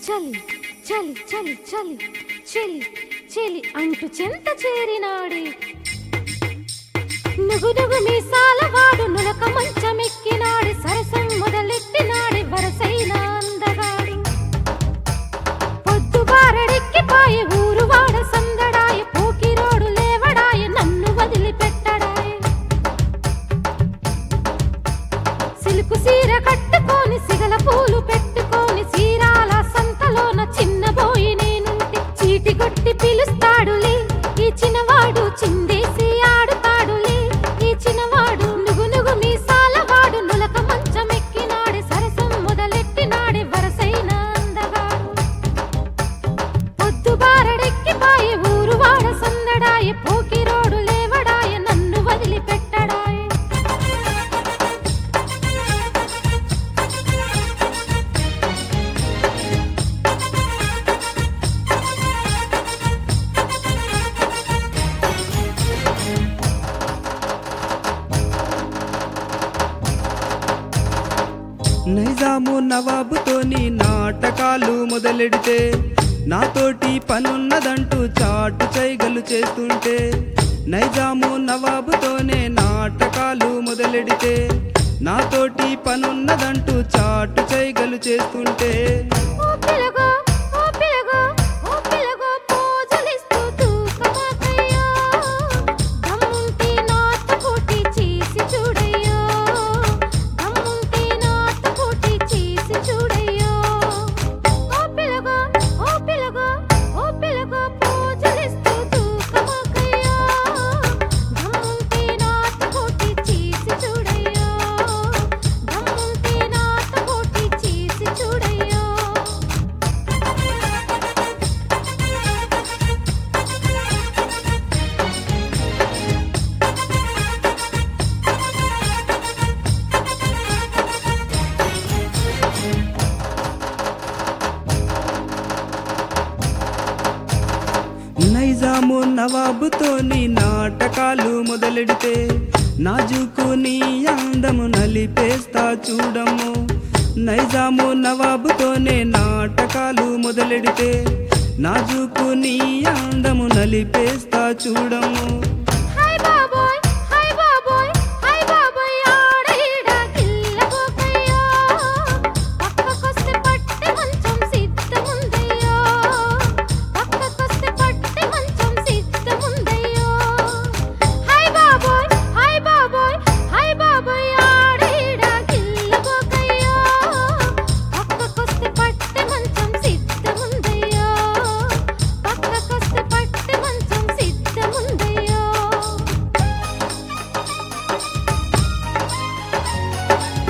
చలి చలి చలి చలి చలి చలి అంటూ చెంత చేరినాడే నుగునుగు మీసాల వాడు నులక మంచమెక్కినాడు సరసం మొదలెట్టినాడు వరసైన అందగాడు పొద్దు బారడెక్కిపాయ ఊరు వాడ సందడాయ పోకిరోడు లేవడాయ నన్ను వదిలిపెట్టడాయ సిలుకు సీర కట్టుకొని సిగల పూలు పెట్టుకొని సీరాల సంతలోన చిన్నబోయి నేనుంటే చీటి కొట్టి పిలుస్తాడులే ఈ చిన్నవాడు చిందేసి ఆడుతాడులే ఈ చిన్నవాడు నుగు నుగు మీసాల వాడు నులక మంచమెక్కినాడే సరసం మొదలెట్టినాడే వరసైన అందగాడు పొద్దు బారడెక్కిపాయ ఊరు వాడ సందడాయ పోకిరోడు లేవడాయ నన్ను వదిలిపెట్టడాయ నైజాము నవాబుతోని నాటకాలు మొదలెడితే నాతోటి పనున్నదంటూ చాటు చైగలు చేస్తుంటే నైజాము నవాబుతోనే నాటకాలు మొదలెడితే నాతోటి పనున్నదంటూ చాటు చైగలు చేస్తుంటే ఓ పిలగో ఓ పిలగో ఓ పిలగో పోజలిస్తూ తూకమాకయ్యో దమ్ముంటే నాతో పోటీ చేసి చూడయ్యో దమ్ముంటే నాతో పోటీ చేసి చూడయ్యో ఓ పిలగో ఓ పిలగో ఓ పిలగో పోజలిస్తూ తూకమాకయ్యో దమ్ముంటే నాతో పోటీ చేసి చూడయ్యో దమ్ముంటే నాతో పోటీ చేసి చూడయ్యో నైజాము నవాబుతోని నాటకాలు మొదలెడితే నాజుకు నీ అందము నలిపేస్తా చూడము నైజాము నవాబుతోనే నాటకాలు మొదలెడితే నాజుకు నీ అందము నలిపేస్తా చూడము హై బాబోయ్ హై బాబోయ్ హై బాబోయ్ ఆడ ఈడ కిల్లబోకయ్యో పక్కకొస్తే పట్టి మంచం సిద్ధముందయ్యో పక్కకొస్తే పట్టి మంచం సిద్ధముందయ్యో హై బాబోయ్ హై బాబోయ్ హై బాబోయ్ ఆడ ఈడ కిల్లబోకయ్యో పక్కకొస్తే పట్టి మంచం సిద్ధముందయ్యో పక్కకొస్తే పట్టి మంచం సిద్ధముందయ్యో